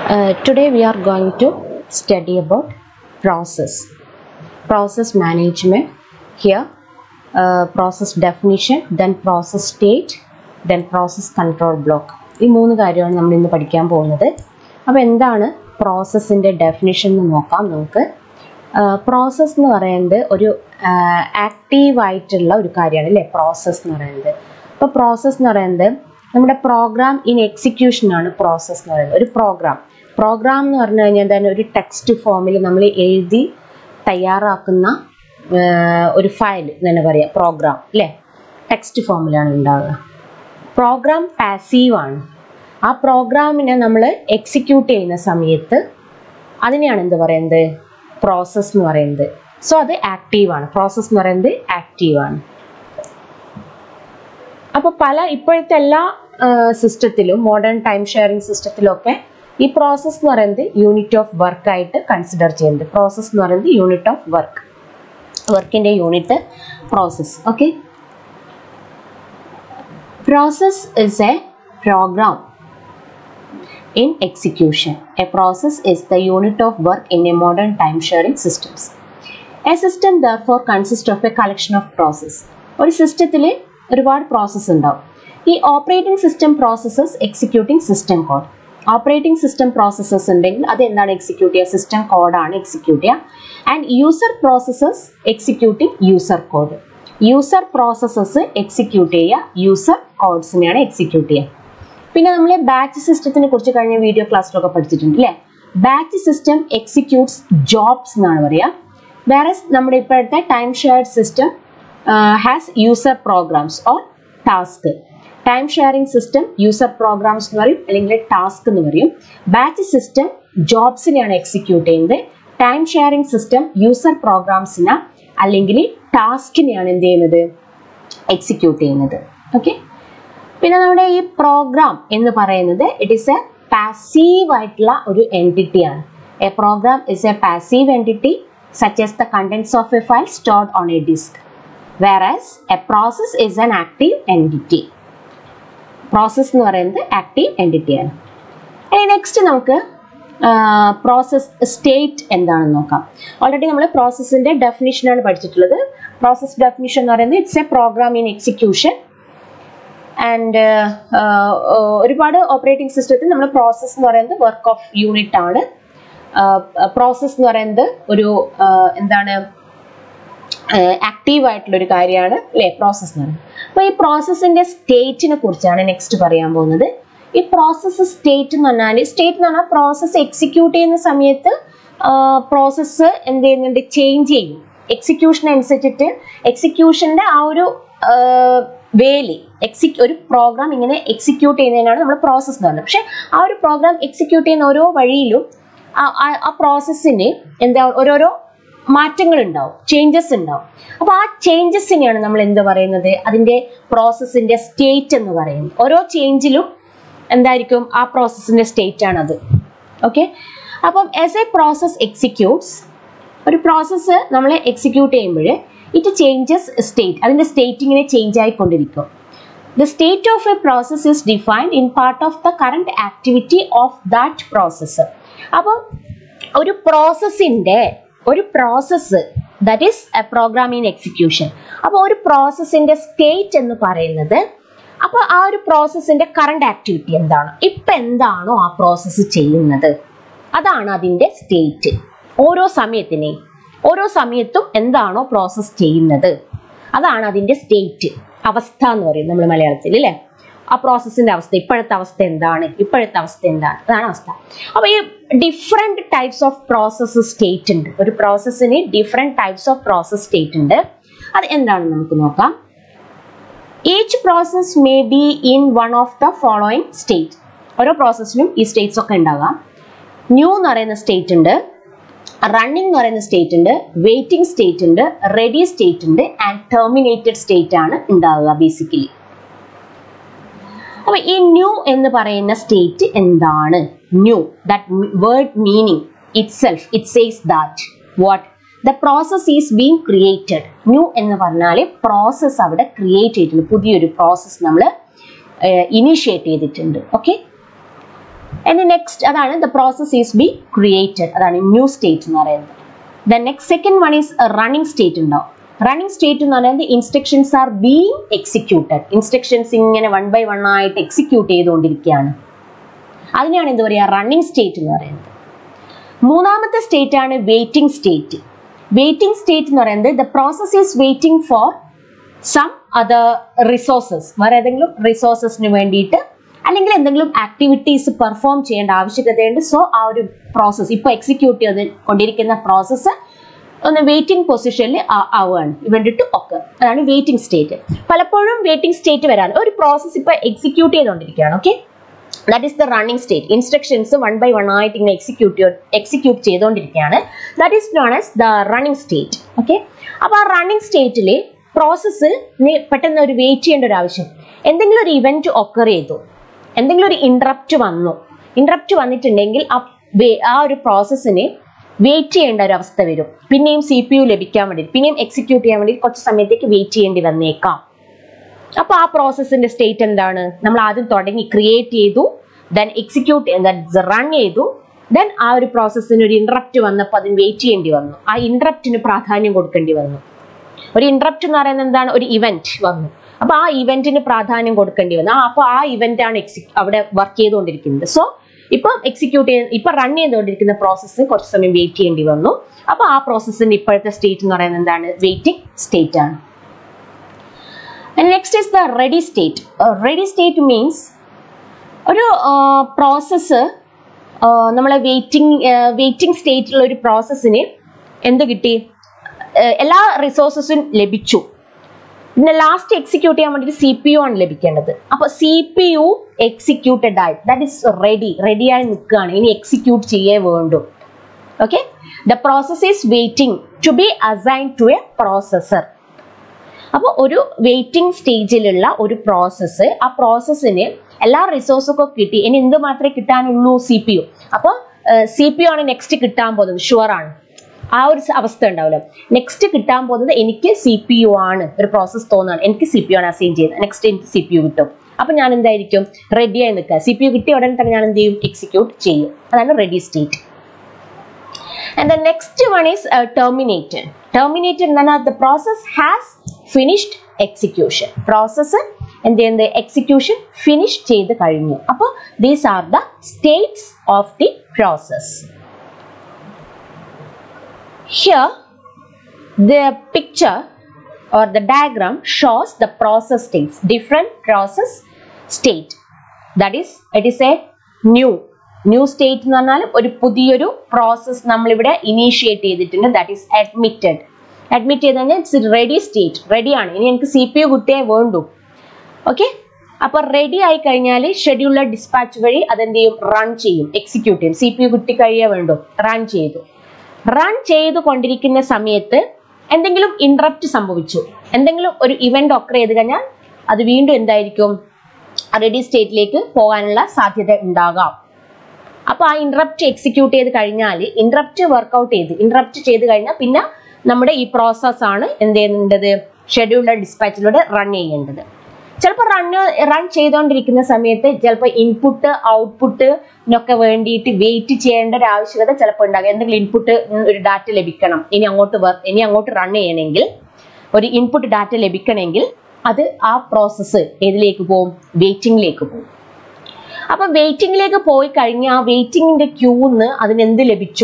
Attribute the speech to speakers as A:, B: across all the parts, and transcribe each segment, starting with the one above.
A: Uh, today we are going to study about process process management here uh, process definition then process state then process control block ഈ മൂന്ന് കാര്യമാണ് നമ്മൾ ഇന്ന് പഠിക്കാൻ പോകുന്നത് അപ്പോൾ എന്താണ് പ്രോസസ്സിൻ്റെ ഡെഫിനിഷൻ എന്ന് നോക്കാം നമുക്ക് പ്രോസസ്സ് എന്ന് പറയുന്നത് ഒരു ആക്റ്റീവായിട്ടുള്ള ഒരു കാര്യമാണ് അല്ലേ പ്രോസസ്സ് എന്ന് പറയുന്നത് അപ്പോൾ പ്രോസസ്സ് എന്ന് പറയുന്നത് നമ്മുടെ പ്രോഗ്രാം ഇൻ എക്സിക്യൂഷൻ ആണ് പ്രോസസ്സ് എന്ന് പറയുന്നത് ഒരു പ്രോഗ്രാം പ്രോഗ്രാം എന്ന് പറഞ്ഞു കഴിഞ്ഞാൽ തന്നെ ഒരു ടെക്സ്റ്റ് ഫോമിൽ നമ്മൾ എഴുതി തയ്യാറാക്കുന്ന ഒരു ഫയൽ തന്നെ പറയാം പ്രോഗ്രാം അല്ലേ ടെക്സ്റ്റ് ഫോമിലാണ് ഉണ്ടാവുക പ്രോഗ്രാം പാസീവ് ആണ് ആ പ്രോഗ്രാമിനെ നമ്മൾ എക്സിക്യൂട്ട് ചെയ്യുന്ന സമയത്ത് അതിനെയാണ് എന്ത് പറയുന്നത് പ്രോസസ്സ് എന്ന് പറയുന്നത് സോ അത് ആക്റ്റീവ് ആണ് പ്രോസസ്സ് എന്ന് പറയുന്നത് ആക്റ്റീവ് ആണ് അപ്പോൾ പല ഇപ്പോഴത്തെ എല്ലാ സിസ്റ്റത്തിലും മോഡേൺ ടൈം ഷെയറിംഗ് സിസ്റ്റത്തിലും ഒക്കെ ഈ പ്രോസസ്സ് എന്ന് പറയുന്നത് യൂണിറ്റ് ഓഫ് വർക്ക് ആയിട്ട് കൺസിഡർ ചെയ്യുന്നുണ്ട് പ്രോസസ്സ് എന്ന് പറയുന്നത് യൂണിറ്റ് ഓഫ് വർക്ക് വർക്കിൻ്റെ unit process okay process is a program in execution. A process is the unit of work in a modern time sharing systems. A system therefore consists of a collection of process. ഒരു സിസ്റ്റത്തിൽ ഒരുപാട് process ഉണ്ടാവും ഈ operating system processes executing system code operating system processes ഉണ്ടെങ്കിൽ അത് എന്താണ് execute ചെയ്യുക system കോഡാണ് എക്സിക്യൂട്ട് ചെയ്യുക and user processes executing user code user processes execute ചെയ്യുക യൂസർ കോഡ്സിനെയാണ് എക്സിക്യൂട്ട് ചെയ്യുക പിന്നെ നമ്മൾ ബാച്ച് സിസ്റ്റത്തിനെ കുറിച്ച് കഴിഞ്ഞ വീഡിയോ ക്ലാസ്സിലൊക്കെ പഠിച്ചിട്ടുണ്ട് അല്ലേ ബാച്ച് സിസ്റ്റം എക്സിക്യൂട്ട്സ് ജോബ്സ് എന്നാണ് പറയുക വേറെ നമ്മുടെ ഇപ്പോഴത്തെ time shared system has user programs or task time sharing system user programs എന്ന് പറയും അല്ലെങ്കിൽ ടാസ്ക് എന്ന് പറയും ബാച്ച് സിസ്റ്റം ജോബ്സിനെയാണ് എക്സിക്യൂട്ട് ചെയ്യുന്നത് ടൈം ഷെയറിംഗ് സിസ്റ്റം യൂസർ പ്രോഗ്രാംസിനെ അല്ലെങ്കിൽ ടാസ്കിനെയാണ് എന്ത് ചെയ്യുന്നത് എക്സിക്യൂട്ട് ചെയ്യുന്നത് ഓക്കെ പിന്നെ നമ്മുടെ ഈ പ്രോഗ്രാം എന്ന് പറയുന്നത് ഇറ്റ് ഈസ് എ പാസീവ് ആയിട്ടുള്ള ഒരു എൻറ്റിറ്റി ആണ് a program is a passive entity such as the contents of a file stored on a disk whereas a process is an active entity process എന്ന് പറയുന്നത് active entity ആണ് ഇനി next നമുക്ക് process state എന്താണെന്ന് നോക്കാം already നമ്മൾ പ്രോസസ്സിന്റെ ഡെഫിനിഷനാണ് പഠിച്ചിട്ടുള്ളത് process definition എന്ന് പറയുന്നത് it's a program in execution and ഒരുപാട് ഓപ്പറേറ്റിംഗ് സിസ്റ്റത്തിൽ നമ്മൾ പ്രോസസ്സ് എന്ന് പറയുന്നത് വർക്ക് ഓഫ് യൂണിറ്റ് ആണ് പ്രോസസ്സ് എന്ന് പറയുന്നത് ഒരു എന്താണ് ആക്റ്റീവ് ആയിട്ടുള്ള ഒരു കാര്യമാണ് അല്ലേ പ്രോസസ്സ് എന്ന് പറയുന്നത് അപ്പോൾ ഈ പ്രോസസ്സിന്റെ സ്റ്റേറ്റിനെ കുറിച്ചാണ് നെക്സ്റ്റ് പറയാൻ പോകുന്നത് ഈ പ്രോസസ്സ് സ്റ്റേറ്റ് എന്ന് പറഞ്ഞാൽ സ്റ്റേറ്റ് എന്ന് പറഞ്ഞാൽ പ്രോസസ്സ് എക്സിക്യൂട്ട് ചെയ്യുന്ന സമയത്ത് പ്രോസസ്സ് എന്ത് ചെയ്യുന്നുണ്ട് ചേഞ്ച് ചെയ്യും എക്സിക്യൂഷൻ അനുസരിച്ചിട്ട് എക്സിക്യൂഷന്റെ ആ ഒരു വേലി എക്സിക്യൂ ഒരു പ്രോഗ്രാം ഇങ്ങനെ എക്സിക്യൂട്ട് ചെയ്യുന്നതിനാണ് നമ്മൾ പ്രോസസ്സ് എന്ന് പറയുന്നത് പക്ഷെ ആ ഒരു പ്രോഗ്രാം എക്സിക്യൂട്ട് ചെയ്യുന്ന ഓരോ വഴിയിലും ആ പ്രോസസ്സിന് എന്താ ഓരോരോ മാറ്റങ്ങൾ ഉണ്ടാവും ചേഞ്ചസ് ഉണ്ടാവും അപ്പോൾ ആ ചേഞ്ചസിനെയാണ് നമ്മൾ എന്ത് പറയുന്നത് അതിൻ്റെ പ്രോസസ്സിന്റെ സ്റ്റേറ്റ് എന്ന് പറയുന്നത് ഓരോ ചേഞ്ചിലും എന്തായിരിക്കും ആ പ്രോസസ്സിന്റെ സ്റ്റേറ്റ് ആണത് ഓക്കെ അപ്പം ആസ് എ പ്രോസസ് എക്സിക്യൂട്ട്സ് ഒരു പ്രോസസ്സ് നമ്മൾ എക്സിക്യൂട്ട് ചെയ്യുമ്പോൾ ഇറ്റ് ചേഞ്ചസ് സ്റ്റേറ്റ് അതിൻ്റെ സ്റ്റേറ്റ് ഇങ്ങനെ ചേഞ്ച് ആയിക്കൊണ്ടിരിക്കും the state of a process is defined in part of the current activity of that process അപ്പം ഒരു പ്രോസസ്സിൻ്റെ ഒരു process that is a program in execution അപ്പോൾ ഒരു പ്രോസസ്സിൻ്റെ സ്റ്റേറ്റ് എന്ന് പറയുന്നത് അപ്പോൾ ആ ഒരു പ്രോസസ്സിൻ്റെ കറണ്ട് ആക്ടിവിറ്റി എന്താണ് ഇപ്പം എന്താണോ ആ പ്രോസസ്സ് ചെയ്യുന്നത് അതാണ് അതിൻ്റെ സ്റ്റേറ്റ് ഓരോ സമയത്തിനെയും ഓരോ സമയത്തും എന്താണോ പ്രോസസ്സ് ചെയ്യുന്നത് അതാണ് അതിൻ്റെ സ്റ്റേറ്റ് അവസ്ഥ എന്ന് പറയും നമ്മൾ മലയാളത്തിൽ അല്ലേ ആ പ്രോസസ്സിന്റെ അവസ്ഥ ഇപ്പോഴത്തെ അവസ്ഥ എന്താണ് ഇപ്പോഴത്തെ അവസ്ഥ എന്താണ് അതാണ് അവസ്ഥ അപ്പോൾ ഈ different types of process state ഉണ്ട് ഒരു പ്രോസസ്സിന് different types of process state ഉണ്ട് അത് എന്താണെന്ന് നമുക്ക് നോക്കാം each process may be in one of the following state ഓരോ പ്രോസസ്സിനും ഈ സ്റ്റേറ്റ്സ് ഒക്കെ ഉണ്ടാകാം ന്യൂ എന്ന് പറയുന്ന സ്റ്റേറ്റ് ഉണ്ട് റണ്ണിംഗ് എന്ന് പറയുന്ന സ്റ്റേറ്റ് ഉണ്ട് വെയിറ്റിംഗ് സ്റ്റേറ്റ് ഉണ്ട് റെഡി സ്റ്റേറ്റ് ഉണ്ട് ആൻഡ് ടെർമിനേറ്റഡ് സ്റ്റേറ്റ് ആണ് ഉണ്ടാവുക ബേസിക്കലി അപ്പൊ ഈ ന്യൂ എന്ന് പറയുന്ന സ്റ്റേറ്റ് എന്താണ് new that word meaning itself it says that what the process is being created new എന്ന് പറഞ്ഞാൽ പ്രോസസ്സ് അവിടെ ക്രിയേറ്റ് ചെയ്തിട്ടുണ്ട് പുതിയൊരു പ്രോസസ്സ് നമ്മൾ ഇനീഷ്യേറ്റ് ചെയ്തിട്ടുണ്ട് ഓക്കെ ഇനി നെക്സ്റ്റ് അതാണ് the process is be created അതാണ് ന്യൂ സ്റ്റേറ്റ് എന്ന് പറയുന്നത് the next second one is running state ഉണ്ടാവും റണ്ണിങ് സ്റ്റേറ്റ് എന്ന് പറയുന്നത് instructions are being executed instructions ഇങ്ങനെ വൺ ബൈ വൺ ആയിട്ട് എക്സിക്യൂട്ട് ചെയ്തുകൊണ്ടിരിക്കുകയാണ് അതിനെയാണ് എന്താ പറയുക റണ്ണിങ് സ്റ്റേറ്റ് എന്ന് പറയുന്നത് മൂന്നാമത്തെ സ്റ്റേറ്റ് ആണ് വെയിറ്റിംഗ് സ്റ്റേറ്റ് വെയിറ്റിംഗ് സ്റ്റേറ്റ് എന്ന് പറയുന്നത് the process is waiting for some other resources വേറെ ഏതെങ്കിലും റിസോഴ്സസിന് വേണ്ടിയിട്ട് അല്ലെങ്കിൽ എന്തെങ്കിലും ആക്ടിവിറ്റീസ് പെർഫോം ചെയ്യേണ്ട ആവശ്യകതയുണ്ട് സോ ആ ഒരു പ്രോസസ്സ് ഇപ്പൊ എക്സിക്യൂട്ട് ചെയ്ത് കൊണ്ടിരിക്കുന്ന പ്രോസസ്സ് ഒന്ന് വെയിറ്റിംഗ് പൊസിഷനിൽ ആവുകയാണ് ഇവന്റ് ടു ഒക്കെ അതാണ് വെയിറ്റിംഗ് സ്റ്റേറ്റ് പലപ്പോഴും വെയിറ്റിംഗ് സ്റ്റേറ്റ് വരാൻ ഒരു പ്രോസസ്സ് ഇപ്പൊ എക്സിക്യൂട്ട് ചെയ്തുകൊണ്ടിരിക്കുകയാണ് okay that is the running state instructions one by one ആയിട്ട് ഇങ്ങനെ എക്സിക്യൂട്ട് എക്സിക്യൂട്ട് ചെയ്തുകൊണ്ടിരിക്കുകയാണ് that is known as the running state okay അപ്പോൾ ആ റണ്ണിങ് സ്റ്റേറ്റിൽ പ്രോസസ്സ് പെട്ടെന്ന് ഒരു വെയിറ്റ് ചെയ്യേണ്ട ഒരു ആവശ്യം എന്തെങ്കിലും ഒരു ഇവന്റ് ഒക്കർ ചെയ്തു എന്തെങ്കിലും ഒരു ഇൻട്രപ്റ്റ് വന്നു ഇൻട്രപ്റ്റ് വന്നിട്ടുണ്ടെങ്കിൽ ആ വേ- ആ ഒരു പ്രോസസ്സിന് വെയിറ്റ് ചെയ്യേണ്ട ഒരു അവസ്ഥ വരും പിന്നെയും സി പി യു ലഭിക്കാൻ വേണ്ടി പിന്നെയും എക്സിക്യൂട്ട് ചെയ്യാൻ വേണ്ടി കുറച്ച് സമയത്തേക്ക് വെയിറ്റ് ചെയ്യേണ്ടി വന്നേക്കാം അപ്പൊ ആ പ്രോസസ്സിന്റെ സ്റ്റേറ്റ് എന്താണ് നമ്മൾ ആദ്യം തുടങ്ങി ക്രിയേറ്റ് ചെയ്തു ദെൻ എക്സിക്യൂട്ട് റൺ ചെയ്തു ദെൻ ആ ഒരു പ്രോസസ്സിന് ഒരു ഇൻട്രപ്റ്റ് വന്നപ്പോൾ അതിന് വെയിറ്റ് ചെയ്യേണ്ടി വന്നു ആ ഇൻട്രപ്റ്റിന് പ്രാധാന്യം കൊടുക്കേണ്ടി വന്നു ഒരു ഇൻട്രപ്റ്റ് എന്ന് പറയുന്നത് എന്താണ് ഒരു ഇവന്റ് വന്നു അപ്പൊ ആ ഇവന്റിന് പ്രാധാന്യം കൊടുക്കേണ്ടി വന്നു ആ അപ്പൊ ആ ഇവന്റ് ആണ് എക്സി അവിടെ വർക്ക് ചെയ്തുകൊണ്ടിരിക്കുന്നത് സോ ഇപ്പൊ എക്സിക്യൂട്ട് ചെയ്ത് ഇപ്പൊ റൺ ചെയ്തുകൊണ്ടിരിക്കുന്ന പ്രോസസ്സ് കുറച്ച് സമയം വെയിറ്റ് ചെയ്യേണ്ടി വന്നു അപ്പൊ ആ പ്രോസസ്സിന്റെ ഇപ്പോഴത്തെ സ്റ്റേറ്റ് എന്ന് പറയുന്നത് എന്താണ് വെയിറ്റിംഗ് സ്റ്റേറ്റ് ആണ് next is the ready state ready state means ഒരു പ്രോസസ്സ് നമ്മളെ വെയിറ്റിംഗ് വെയിറ്റിംഗ് സ്റ്റേറ്റിലുള്ള ഒരു പ്രോസസ്സിന് എന്ത് കിട്ടി ഏഹ് എല്ലാ റിസോഴ്സസും ലഭിച്ചു പിന്നെ ലാസ്റ്റ് എക്സിക്യൂട്ട് ചെയ്യാൻ വേണ്ടിയിട്ട് സി പി യു ആണ് ലഭിക്കേണ്ടത് അപ്പൊ സി പി യു എക്സിക്യൂട്ടഡ് ആയി ദാറ്റ് ഇസ് റെഡി റെഡിയായി നിൽക്കുകയാണ് ഇനി എക്സിക്യൂട്ട് ചെയ്യേ വേണ്ടു okay the process is waiting to be assign to a processor അപ്പോൾ ഒരു വെയിറ്റിംഗ് സ്റ്റേജിലുള്ള ഒരു പ്രോസസ്സ് ആ പ്രോസസ്സിന് എല്ലാ റിസോഴ്സൊക്കെ കിട്ടി ഇനി എന്ത് മാത്രമേ കിട്ടാനുള്ളൂ സി പി യു അപ്പോൾ സി പി യു ആണ് നെക്സ്റ്റ് കിട്ടാൻ പോകുന്നത് ഷുവർ ആണ് ആ ഒരു സ- അവസ്ഥ ഉണ്ടാവില്ല നെക്സ്റ്റ് കിട്ടാൻ പോകുന്നത് എനിക്ക് സി പി യു ആണ് ഒരു പ്രോസസ്സ് തോന്നുകയാണ് എനിക്ക് സി പി യു ആണ് അസൈൻ ചെയ്യുന്നത് നെക്സ്റ്റ് എനിക്ക് സി പി യു കിട്ടും അപ്പൊ ഞാൻ എന്തായിരിക്കും റെഡിയായി നിൽക്കുക സി പി യു കിട്ടിയ ഉടനെ തന്നെ ഞാൻ എന്ത് ചെയ്യും എക്സിക്യൂട്ട് ചെയ്യും അതാണ് ready state And the next one is uh, terminated. Terminated എന്ന് പറഞ്ഞാൽ the process has finished execution. Process എന്ത് ചെയ്യുന്നത് എക്സിക്യൂഷൻ ഫിനിഷ് ചെയ്ത് കഴിഞ്ഞു അപ്പോൾ these are the states of the process here the picture or the diagram shows the process states different process state that is it is a new new state എന്ന് പറഞ്ഞാൽ ഒരു പുതിയൊരു process നമ്മളിവിടെ initiate ചെയ്തിട്ടുണ്ട് that is admitted admit ചെയ്ത് കഴിഞ്ഞാൽ it's ready state റെഡിയാണ് ഇനി എനിക്ക് സി പി യു കുട്ടിയെ വേണ്ടു ഓക്കെ അപ്പൊ റെഡി ആയി കഴിഞ്ഞാൽ ഷെഡ്യൂളർ ഡിസ്പാച്ച് വഴി അതെന്ത് ചെയ്യും റൺ ചെയ്യും എക്സിക്യൂട്ട് ചെയ്യും സി പി യു കുട്ടി കഴിയേ വേണ്ടു റൺ ചെയ്തു റൺ ചെയ്തു കൊണ്ടിരിക്കുന്ന സമയത്ത് എന്തെങ്കിലും ഇൻട്രപ്റ്റ് സംഭവിച്ചു എന്തെങ്കിലും ഒരു ഇവന്റ് ഒക്കർ ചെയ്ത് കഴിഞ്ഞാൽ അത് വീണ്ടും എന്തായിരിക്കും റെഡി സ്റ്റേറ്റിലേക്ക് പോകാനുള്ള സാധ്യത ഉണ്ടാകാം അപ്പൊ ആ ഇൻട്രപ്റ്റ് എക്സിക്യൂട്ട് ചെയ്ത് കഴിഞ്ഞാൽ ഇൻട്രപ്റ്റ് വർക്ക്ഔട്ട് ചെയ്ത് ഇൻട്രപ്റ്റ് ചെയ്ത് കഴിഞ്ഞാൽ പിന്നെ നമ്മുടെ ഈ പ്രോസസ് ആണ് എന്ത് ചെയ്യുന്നത് ഷെഡ്യൂൾഡ് ഡിസ്പാച്ചിലൂടെ റൺ ചെയ്യേണ്ടത് ചിലപ്പോൾ റൺ റൺ ചെയ്തുകൊണ്ടിരിക്കുന്ന സമയത്ത് ചിലപ്പോൾ ഇൻപുട്ട് ഔട്ട്പുട്ടിനൊക്കെ വേണ്ടിയിട്ട് വെയിറ്റ് ചെയ്യേണ്ട ഒരു ആവശ്യകത ചിലപ്പോൾ ഉണ്ടാകും എന്തെങ്കിലും ഇൻപുട്ട് ഒരു ഡാറ്റ ലഭിക്കണം ഇനി അങ്ങോട്ട് വർ ഇനി അങ്ങോട്ട് റൺ ചെയ്യണമെങ്കിൽ ഒരു ഇൻപുട്ട് ഡാറ്റ ലഭിക്കണമെങ്കിൽ അത് ആ പ്രോസസ്സ് ഏതിലേക്ക് പോകും വെയിറ്റിംഗിലേക്ക് പോകും അപ്പൊ വെയിറ്റിംഗിലേക്ക് പോയി കഴിഞ്ഞ ആ വെയിറ്റിംഗിന്റെ ക്യൂന്ന് അതിന് എന്ത് ലഭിച്ചു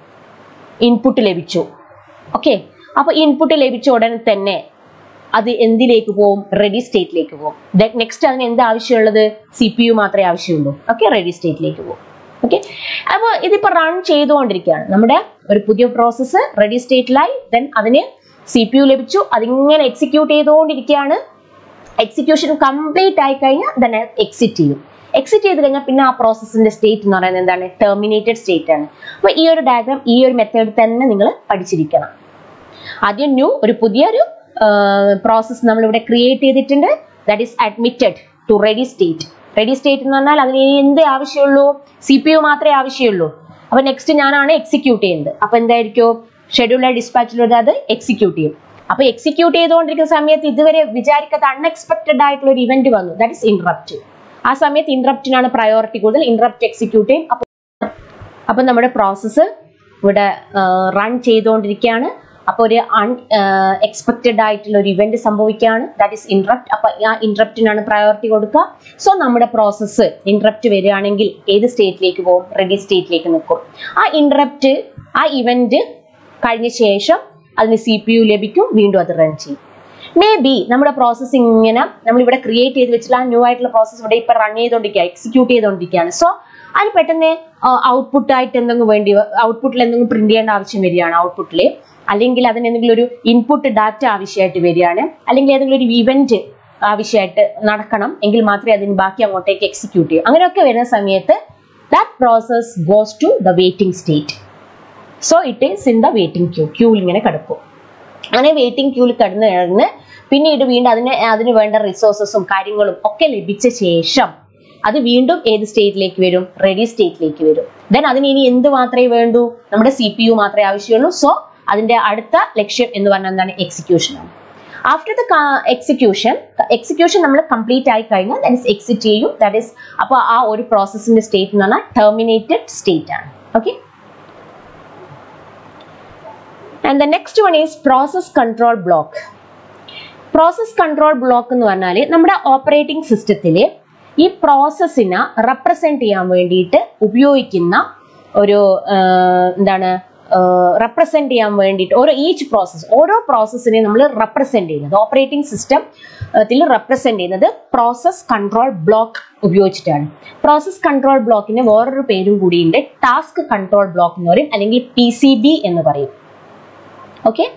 A: ഇൻപുട്ട് ലഭിച്ചു ഓക്കെ അപ്പൊ ഇൻപുട്ട് ലഭിച്ച ഉടനെ തന്നെ അത് എന്തിലേക്ക് പോകും റെഡി സ്റ്റേറ്റിലേക്ക് പോകും നെക്സ്റ്റ് അതിന് എന്ത് ആവശ്യമുള്ളത് സി പി യു മാത്രമേ ആവശ്യമുള്ളൂ ഓക്കെ റെഡി സ്റ്റേറ്റിലേക്ക് പോകും ഓക്കെ അപ്പോൾ ഇതിപ്പോൾ റൺ ചെയ്തുകൊണ്ടിരിക്കുകയാണ് നമ്മുടെ ഒരു പുതിയ പ്രോസസ്സ് റെഡി സ്റ്റേറ്റിലായി ദെൻ അതിന് സി പി യു ലഭിച്ചു അതിങ്ങനെ എക്സിക്യൂട്ട് ചെയ്തുകൊണ്ടിരിക്കുകയാണ് എക്സിക്യൂഷൻ കംപ്ലീറ്റ് ആയി കഴിഞ്ഞാൽ തന്നെ എക്സിറ്റ് ചെയ്യും എക്സിറ്റ് ചെയ്ത് കഴിഞ്ഞാൽ പിന്നെ ആ പ്രോസസ്സിന്റെ സ്റ്റേറ്റ് എന്ന് പറയുന്നത് എന്താണ് ടെർമിനേറ്റഡ് സ്റ്റേറ്റ് ആണ് അപ്പോൾ ഈ ഒരു ഡയഗ്രാം ഈ ഒരു മെത്തേഡ് തന്നെ നിങ്ങൾ പഠിച്ചിരിക്കണം ആദ്യം ന്യൂ ഒരു പുതിയൊരു പ്രോസസ്സ് നമ്മൾ ഇവിടെ ക്രിയേറ്റ് ചെയ്തിട്ടുണ്ട് that is admitted to ready state ready state എന്ന് പറഞ്ഞാൽ അതിന് ഇനി എന്ത് ആവശ്യമുള്ളൂ സി പി യു മാത്രമേ ആവശ്യമുള്ളൂ അപ്പൊ നെക്സ്റ്റ് ഞാനാണ് എക്സിക്യൂട്ട് ചെയ്യുന്നത് അപ്പൊ എന്തായിരിക്കും ഷെഡ്യൂളർ ഡിസ്പാച്ചിലൂടെ അത് എക്സിക്യൂട്ട് ചെയ്യും അപ്പൊ എക്സിക്യൂട്ട് ചെയ്തുകൊണ്ടിരിക്കുന്ന സമയത്ത് ഇതുവരെ വിചാരിക്കാത്ത അൺഎക്സ്പെക്ടഡ് ആയിട്ടുള്ള ഒരു ഇവന്റ് വന്നു ദാറ്റ് ഇസ് ഇൻട്രപ്റ്റ് ആ സമയത്ത് ഇന്ററപ്റ്റിനാണ് പ്രയോറിറ്റി കൂടുതൽ ഇന്ററപ്റ്റ് എക്സിക്യൂട്ട് ചെയ്യും അപ്പോൾ അപ്പം നമ്മുടെ പ്രോസസ്സ് ഇവിടെ റൺ ചെയ്തുകൊണ്ടിരിക്കുകയാണ് അപ്പോൾ ഒരു അൺ എക്സ്പെക്റ്റഡ് ആയിട്ടുള്ള ഒരു ഇവന്റ് സംഭവിക്കുകയാണ് ദാറ്റ് ഇസ് ഇന്ററപ്റ്റ് അപ്പോൾ ആ ഇന്ററപ്റ്റിനാണ് പ്രയോറിറ്റി കൊടുക്കുക സോ നമ്മുടെ പ്രോസസ്സ് ഇന്ററപ്റ്റ് വരികയാണെങ്കിൽ ഏത് സ്റ്റേറ്റിലേക്ക് പോകും റെഡി സ്റ്റേറ്റിലേക്ക് നിൽക്കും ആ ഇന്ററപ്റ്റ് ആ ഇവന്റ് കഴിഞ്ഞ ശേഷം അതിന് സി പി യു ലഭിക്കും വീണ്ടും അത് റൺ ചെയ്യും മേ ബി നമ്മുടെ പ്രോസസ്സ് ഇങ്ങനെ നമ്മൾ ഇവിടെ ക്രിയേറ്റ് ചെയ്ത് വെച്ചിട്ടുള്ള ആ ന്യൂ ആയിട്ടുള്ള പ്രോസസ്സ് ഇവിടെ ഇപ്പൊ റൺ ചെയ്തുകൊണ്ടിരിക്കുക എക്സിക്യൂട്ട് ചെയ്തുകൊണ്ടിരിക്കുകയാണ് സോ അതിന് പെട്ടെന്ന് ഔട്ട്പുട്ട് ആയിട്ട് എന്തെങ്കിലും വേണ്ടി ഔട്ട്പുട്ടിൽ എന്തെങ്കിലും പ്രിന്റ് ചെയ്യേണ്ട ആവശ്യം വരികയാണ് ഔട്ട്പുട്ടിൽ അല്ലെങ്കിൽ അതിന് എന്തെങ്കിലും ഒരു ഇൻപുട്ട് ഡാറ്റ ആവശ്യമായിട്ട് വരികയാണ് അല്ലെങ്കിൽ ഏതെങ്കിലും ഒരു ഇവന്റ് ആവശ്യമായിട്ട് നടക്കണം എങ്കിൽ മാത്രമേ അതിന് ബാക്കി അങ്ങോട്ടേക്ക് എക്സിക്യൂട്ട് ചെയ്യൂ അങ്ങനെയൊക്കെ വരുന്ന സമയത്ത് that process goes to the waiting state so it is in the waiting queue ക്യൂവിൽ ഇങ്ങനെ കിടക്കും അങ്ങനെ വെയിറ്റിംഗ് ക്യൂവിൽ കിടന്ന് കിടന്ന് പിന്നീട് വീണ്ടും അതിന് അതിന് വേണ്ട റിസോഴ്സസും കാര്യങ്ങളും ഒക്കെ ലഭിച്ച ശേഷം അത് വീണ്ടും ഏത് സ്റ്റേറ്റിലേക്ക് വരും റെഡി സ്റ്റേറ്റിലേക്ക് വരും ദെൻ അതിന് ഇനി എന്ത് മാത്രമേ വേണ്ടൂ നമ്മുടെ സി പി യു മാത്രമേ ആവശ്യമുള്ളൂ സോ അതിന്റെ അടുത്ത ലക്ഷ്യം എന്ന് പറഞ്ഞാൽ എന്താണ് എക്സിക്യൂഷൻ ആണ് ആഫ്റ്റർ ദ എക്സിക്യൂഷൻ എക്സിക്യൂഷൻ നമ്മൾ കംപ്ലീറ്റ് ആയി കഴിഞ്ഞാൽ ദാറ്റ് ഇസ് എക്സിറ്റ് ചെയ്യും ദാറ്റ് ഇസ് അപ്പോൾ ആ ഒരു പ്രോസസ്സിന്റെ സ്റ്റേറ്റ് എന്ന് പറഞ്ഞാൽ ടെർമിനേറ്റഡ് സ്റ്റേറ്റ് ആണ് okay and the next one is process control block process control block എന്ന് പറഞ്ഞാൽ നമ്മുടെ ഓപ്പറേറ്റിംഗ് സിസ്റ്റത്തിൽ ഈ പ്രോസസ്സിനെ റെപ്രസെന്റ് ചെയ്യാൻ വേണ്ടിയിട്ട് ഉപയോഗിക്കുന്ന ഒരു എന്താണ് റെപ്രസെന്റ് ചെയ്യാൻ വേണ്ടിയിട്ട് ഓരോ ഈച്ച് പ്രോസസ്സ് ഓരോ പ്രോസസ്സിനെ നമ്മൾ റെപ്രസെന്റ് ചെയ്യുന്നത് ഓപ്പറേറ്റിംഗ് സിസ്റ്റം ത്തിൽ റെപ്രസെന്റ് ചെയ്യുന്നത് പ്രോസസ് കൺട്രോൾ ബ്ലോക്ക് ഉപയോഗിച്ചിട്ടാണ് പ്രോസസ് കൺട്രോൾ ബ്ലോക്കിന് വേറൊരു പേരും കൂടിയുണ്ട് ടാസ്ക് കൺട്രോൾ ബ്ലോക്ക് എന്ന് പറയും അല്ലെങ്കിൽ പി സി ബി എന്ന് പറയും okay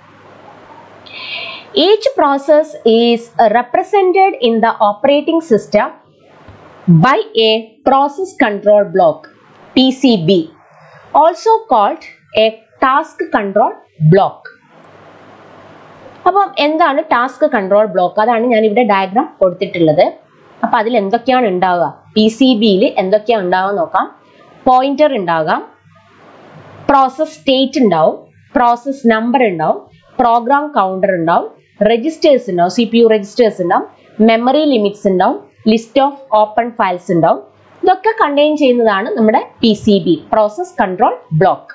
A: Each process is represented in the operating system by a process control block PCB also called a task control block അപ്പം എന്താണ് ടാസ്ക് കൺട്രോൾ ബ്ലോക്ക് അതാണ് ഞാൻ ഇവിടെ ഡയഗ്രാം കൊടുത്തിട്ടുള്ളത് അപ്പൊ അതിൽ എന്തൊക്കെയാണ് ഉണ്ടാവുക പി സി ബിയിൽ എന്തൊക്കെയാണ് ഉണ്ടാവുക നോക്കാം പോയിന്റർ ഉണ്ടാകാം പ്രോസസ് സ്റ്റേറ്റ് ഉണ്ടാവും പ്രോസസ് നമ്പർ ഉണ്ടാവും പ്രോഗ്രാം കൗണ്ടർ ഉണ്ടാവും രജിസ്റ്റേഴ്സ് ഉണ്ടാവും സി പി യു രജിസ്റ്റേഴ്സ് ഉണ്ടാവും മെമ്മറി ലിമിറ്റ്സ് ഉണ്ടാവും ലിസ്റ്റ് ഓഫ് ഓപ്പൺ ഫയൽസ് ഉണ്ടാവും ഇതൊക്കെ കണ്ടെയ്ൻ ചെയ്യുന്നതാണ് നമ്മുടെ P C B process control block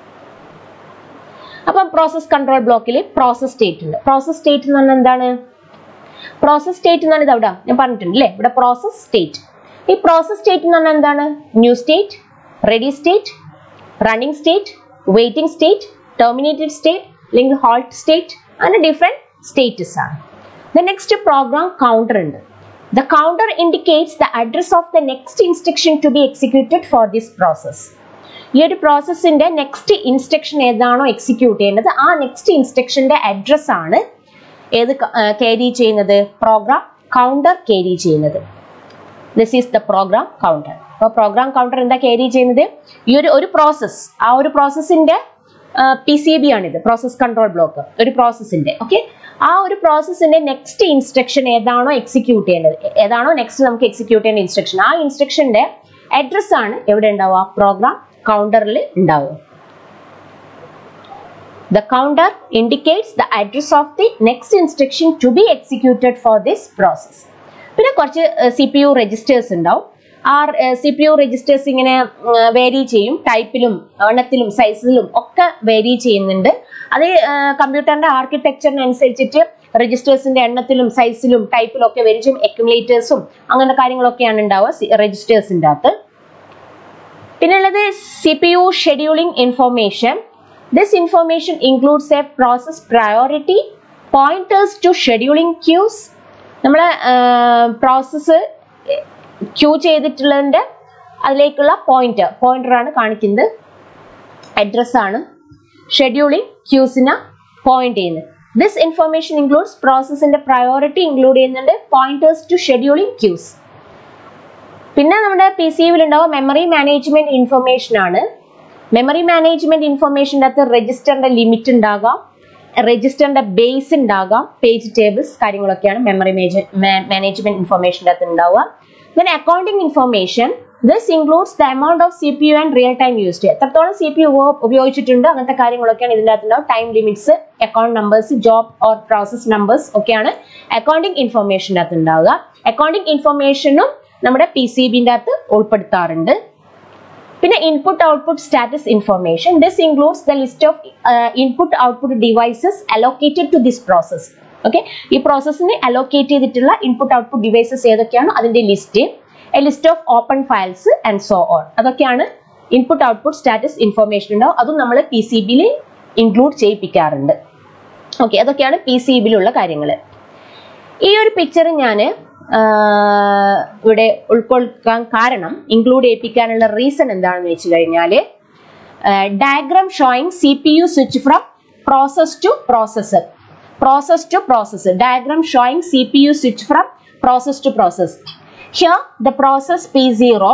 A: അപ്പം പ്രോസസ് കൺട്രോൾ ബ്ലോക്കിൽ പ്രോസസ് സ്റ്റേറ്റ് ഉണ്ട് പ്രോസസ് സ്റ്റേറ്റ് എന്ന് പറഞ്ഞാൽ എന്താണ് പ്രോസസ് സ്റ്റേറ്റ് എന്ന് പറഞ്ഞാൽ അവിടെ ഞാൻ പറഞ്ഞിട്ടുണ്ട് അല്ലേ ഇവിടെ പ്രോസസ് സ്റ്റേറ്റ് ഈ പ്രോസസ് സ്റ്റേറ്റ് എന്ന് പറഞ്ഞാൽ എന്താണ് new state ready state running state waiting state terminated state അല്ലെങ്കിൽ ഹോൾട്ട് സ്റ്റേറ്റ് അങ്ങനെ ഡിഫറെൻറ്റ് സ്റ്റേറ്റസ് ആണ് ദ നെക്സ്റ്റ് പ്രോഗ്രാം കൗണ്ടർ ഉണ്ട് the counter indicates the address of the next instruction to be executed for this process ഈ ഒരു പ്രോസസ്സിന്റെ next instruction ഏതാണോ execute ചെയ്യേണ്ടത് ആ നെക്സ്റ്റ് ഇൻസ്ട്രക്ഷന്റെ അഡ്രസ് ആണ് ഏത് ക്യാരി ചെയ്യുന്നത് പ്രോഗ്രാം കൗണ്ടർ ക്യാരി ചെയ്യുന്നത് this is the program counter അപ്പോൾ പ്രോഗ്രാം കൗണ്ടർ എന്താ ക്യാരി ചെയ്യുന്നത് ഈ ഒരു ഒരു പ്രോസസ്സ് ആ ഒരു പ്രോസസ്സിന്റെ പി സി ബി ആണിത് പ്രോസസ് കൺട്രോൾ ബ്ലോക്ക് ഒരു പ്രോസസ്സിന്റെ ഓക്കെ ആ ഒരു പ്രോസസ്സിന്റെ നെക്സ്റ്റ് ഇൻസ്ട്രക്ഷൻ ഏതാണോ എക്സിക്യൂട്ട് ചെയ്യേണ്ടത് ഏതാണോ നെക്സ്റ്റ് നമുക്ക് എക്സിക്യൂട്ട് ചെയ്യേണ്ട ഇൻസ്ട്രക്ഷൻ ആ ഇൻസ്ട്രക്ഷന്റെ അഡ്രസ് ആണ് എവിടെ ഉണ്ടാവുക പ്രോഗ്രാം കൗണ്ടറിൽ ഉണ്ടാവുക The counter indicates the address of the next instruction to be executed for this process. പിന്നെ കുറച്ച് സി പി യു രജിസ്റ്റേഴ്സ് ഉണ്ടാവും ആ സി പി യു രജിസ്റ്റേഴ്സ് ഇങ്ങനെ വേരി ചെയ്യും ടൈപ്പിലും എണ്ണത്തിലും സൈസിലും ഒക്കെ വേരി ചെയ്യുന്നുണ്ട് അത് കമ്പ്യൂട്ടറിന്റെ ആർക്കിടെക്ചറിനനുസരിച്ചിട്ട് രജിസ്റ്റേഴ്സിന്റെ എണ്ണത്തിലും സൈസിലും ടൈപ്പിലും ഒക്കെ വേരി ചെയ്യും അക്യുമുലേറ്റേഴ്സും അങ്ങനത്തെ കാര്യങ്ങളൊക്കെയാണ് ഉണ്ടാവുക രജിസ്റ്റേഴ്സിൻ്റെ അകത്ത് പിന്നെ ഉള്ളത് C P U scheduling information this information includes a process priority pointers to scheduling queues നമ്മൾ പ്രോസസ്സ് ക്യൂ ചെയ്തിട്ടുള്ളതിൻ്റെ അതിലേക്കുള്ള പോയിന്റർ പോയിന്റർ ആണ് കാണിക്കുന്നത് അഡ്രസ് ആണ് ഷെഡ്യൂളിംഗ് ക്യൂസിനെ പോയിന്റ് ചെയ്യുന്നത് ദിസ് ഇൻഫോർമേഷൻ ഇൻക്ലൂഡ്സ് പ്രോസസ്സിന്റെ പ്രയോറിറ്റി ഇൻക്ലൂഡ് ചെയ്യുന്നുണ്ട് പോയിന്റേഴ്സ് ടു ഷെഡ്യൂളിംഗ് ക്യൂസ് പിന്നെ നമ്മുടെ പി സി യുവിൽ ഉണ്ടാവും മെമ്മറി മാനേജ്മെന്റ് ഇൻഫർമേഷൻ ആണ് മെമ്മറി മാനേജ്മെന്റ് ഇൻഫർമേഷൻ്റെ അകത്ത് രജിസ്റ്ററിന്റെ ലിമിറ്റ് ഉണ്ടാകാം രജിസ്റ്ററിന്റെ ബേസ് ഉണ്ടാകാം പേജ് ടേബിൾസ് കാര്യങ്ങളൊക്കെയാണ് മെമ്മറി മാനേജ്മെന്റ് ഇൻഫർമേഷൻ്റെ അകത്ത് ഉണ്ടാവുക then accounting information this includes the amount of C P U and real time used എത്രത്തോളം സി പി യു ഉപയോഗിച്ചിട്ടുണ്ട് അങ്ങനത്തെ കാര്യങ്ങളൊക്കെയാണ് ഇതിൻ്റെ അകത്തുണ്ടാവും time limits account numbers job or process numbers ഒക്കെയാണ് അക്കൗണ്ടിങ് ഇൻഫർമേഷൻ്റെ അകത്ത് ഉണ്ടാവുക അക്കൗണ്ടിങ് ഇൻഫർമേഷനും നമ്മുടെ പി സി ബിന്റെ അകത്ത് ഉൾപ്പെടുത്താറുണ്ട് പിന്നെ input output status information this includes the list of input output devices allocated to this process okay ഈ പ്രോസസ്സിന് അലോക്കേറ്റ് ചെയ്തിട്ടുള്ള ഇൻപുട്ട് ഔട്ട്പുട്ട് ഡിവൈസസ് ഏതൊക്കെയാണോ അതിന്റെ list a list of open files and so on അതൊക്കെയാണ് input output status information ഉണ്ടാവും അതും നമ്മൾ P C ബിയിൽ ഇൻക്ലൂഡ് ചെയ്യിപ്പിക്കാറുണ്ട് ഓക്കെ അതൊക്കെയാണ് പി സി ബിയിലുള്ള കാര്യങ്ങൾ ഈ ഒരു പിക്ചർ ഞാൻ ഇവിടെ ഉൾക്കൊള്ളിക്കാൻ കാരണം ഇൻക്ലൂഡ് ചെയ്യിപ്പിക്കാനുള്ള റീസൺ എന്താണെന്ന് വെച്ച് കഴിഞ്ഞാൽ diagram showing C P U switch from process to processor process to processor diagram showing C P U switch from process to process here the process P zero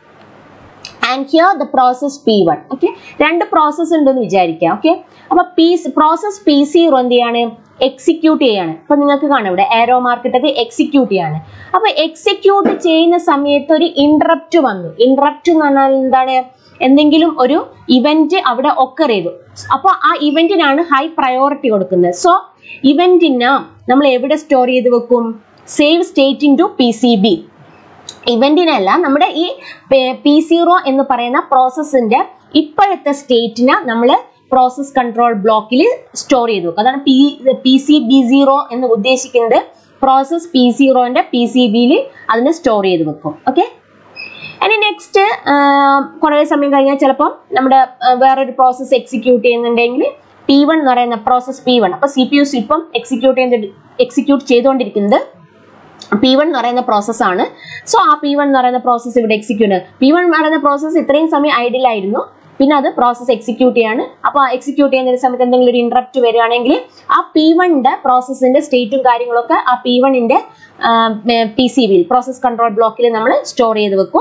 A: and here the process P one okay രണ്ട് process ഉണ്ടെന്ന് വിചാരിക്കാം okay അപ്പൊ P process P zero എന്ത് ചെയ്യാണ് execute ചെയ്യാണ് അപ്പൊ നിങ്ങൾക്ക് കാണാം ഇവിടെ ആരോ മാർക്കറ്റ് എക്സിക്യൂട്ട് ചെയ്യാണ് അപ്പൊ എക്സിക്യൂട്ട് ചെയ്യുന്ന സമയത്ത് ഒരു ഇന്ററപ്റ്റ് വന്നു ഇന്ററപ്റ്റ് എന്ന് പറഞ്ഞാൽ എന്താണ് എന്തെങ്കിലും ഒരു ഇവന്റ് അവിടെ ഒക്കർ ചെയ്തു അപ്പൊ ആ ഇവന്റിനാണ് ഹൈ പ്രയോറിറ്റി കൊടുക്കുന്നത് സോ ഇവന്റിന് നമ്മൾ എവിടെ സ്റ്റോർ ചെയ്ത് വെക്കും save state into P C B ഇവന്റിനല്ല നമ്മുടെ ഈ പി സീറോ എന്ന് പറയുന്ന പ്രോസസ്സിന്റെ ഇപ്പോഴത്തെ സ്റ്റേറ്റിനെ നമ്മൾ പ്രോസസ് കൺട്രോൾ ബ്ലോക്കിൽ സ്റ്റോർ ചെയ്തു വെക്കും അതാണ് P P C B zero എന്ന് ഉദ്ദേശിക്കുന്നത് പ്രോസസ് പി സീറോന്റെ പി സി ബിയിൽ അതിനെ സ്റ്റോർ ചെയ്ത് വെക്കും ഓക്കെ ഇനി നെക്സ്റ്റ് കുറേ സമയം കഴിഞ്ഞാൽ ചിലപ്പം നമ്മുടെ ആ, വേറൊരു പ്രോസസ്സ് എക്സിക്യൂട്ട് ചെയ്യുന്നുണ്ടെങ്കിൽ പി വൺ എന്ന് പറയുന്ന പ്രോസസ് പി വൺ അപ്പൊ സി പി യു ഇപ്പം എക്സിക്യൂട്ട് ചെയ്യുന്ന എക്സിക്യൂട്ട് ചെയ്തുകൊണ്ടിരിക്കുന്നത് പി വൺ എന്ന് പറയുന്ന പ്രോസസ്സാണ് സോ ആ പി വൺ എന്ന് പറയുന്ന പ്രോസസ്സ് ഇവിടെ എക്സിക്യൂട്ട് പി വൺ എന്ന് പറയുന്ന പ്രോസസ്സ് ഇത്രയും സമയം ഐഡിയൽ ആയിരുന്നു പിന്നെ അത് പ്രോസസ്സ് എക്സിക്യൂട്ട് ചെയ്യാണ് അപ്പോൾ എക്സിക്യൂട്ട് ചെയ്യുന്ന സമയത്ത് എന്തെങ്കിലും ഒരു ഇൻട്രപ്റ്റ് വരികയാണെങ്കിൽ ആ പി വണ്ണിന്റെ പ്രോസസ്സിന്റെ സ്റ്റേറ്റും കാര്യങ്ങളൊക്കെ ആ പി വണ്ണിന്റെ പി സി ബിയിൽ പ്രോസസ് കൺട്രോൾ ബ്ലോക്കിൽ നമ്മൾ സ്റ്റോർ ചെയ്ത് വെക്കും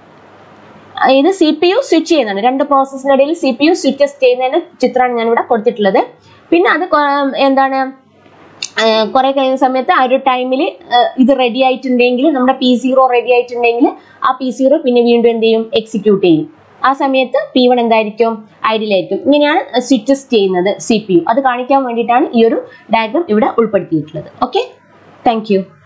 A: ഇത് സി പി യു സ്വിച്ച് ചെയ്യുന്നതാണ് രണ്ട് പ്രോസസ്സിനിടയിൽ സി പി യു സ്വിച്ചസ് ചെയ്യുന്നതിന് ചിത്രമാണ് ഞാൻ ഇവിടെ കൊടുത്തിട്ടുള്ളത് പിന്നെ അത് കൊ- എന്താണ് കുറെ കഴിയുന്ന സമയത്ത് ആ ഒരു ടൈമിൽ ഇത് റെഡി ആയിട്ടുണ്ടെങ്കിൽ നമ്മുടെ പി സീറോ റെഡി ആയിട്ടുണ്ടെങ്കിൽ ആ പി സീറോ പിന്നെ വീണ്ടും എന്ത് ചെയ്യും എക്സിക്യൂട്ട് ചെയ്യും ആ സമയത്ത് പി വൺ എന്തായിരിക്കും ഐഡിയലായിരിക്കും ഇങ്ങനെയാണ് സ്വിച്ചസ് ചെയ്യുന്നത് സി പി യു അത് കാണിക്കാൻ വേണ്ടിയിട്ടാണ് ഈ ഒരു ഡയഗ്രാം ഇവിടെ ഉൾപ്പെടുത്തിയിട്ടുള്ളത് ഓക്കെ താങ്ക് യു